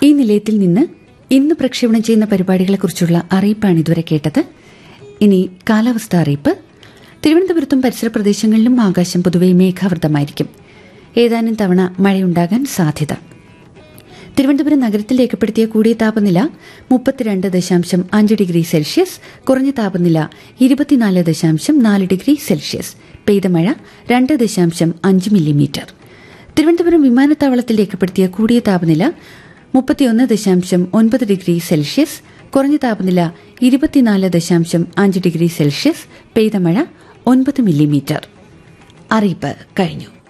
ഈ നിലയത്തിൽ നിന്ന് ഇന്ന് പ്രക്ഷേപണം ചെയ്യുന്ന പരിപാടികളെക്കുറിച്ചുള്ള അറിയിപ്പാണ് ഇതുവരെ കേട്ടത് ഇനി കാലാവസ്ഥ അറിയിപ്പ് തിരുവനന്തപുരത്തും പരിസര പ്രദേശങ്ങളിലും ആകാശം പൊതുവെ മേഘാവൃതമായിരിക്കും ഏതാനും തവണ മഴയുണ്ടാകാൻ സാധ്യത തിരുവനന്തപുരം നഗരത്തിൽ രേഖപ്പെടുത്തിയ കൂടിയ താപനില മുപ്പത്തിരണ്ട് ദശാംശം അഞ്ച് ഡിഗ്രി സെൽഷ്യസ് കുറഞ്ഞ താപനില ഇരുപത്തിനാല് ദശാംശം നാല് ഡിഗ്രി സെൽഷ്യസ് പെയ്ത മഴ രണ്ട് ദശാംശം അഞ്ച് മില്ലിമീറ്റർ തിരുവനന്തപുരം വിമാനത്താവളത്തിൽ രേഖപ്പെടുത്തിയ കൂടിയ താപനില മുപ്പത്തിയൊന്ന് ദശാംശം ഒൻപത് ഡിഗ്രി സെൽഷ്യസ് കുറഞ്ഞ താപനില ഇരുപത്തിനാല് ദശാംശം അഞ്ച് ഡിഗ്രി സെൽഷ്യസ് പെയ്ത മഴ ഒൻപത് മില്ലിമീറ്റർ അറിയിപ്പ് കഴിഞ്ഞു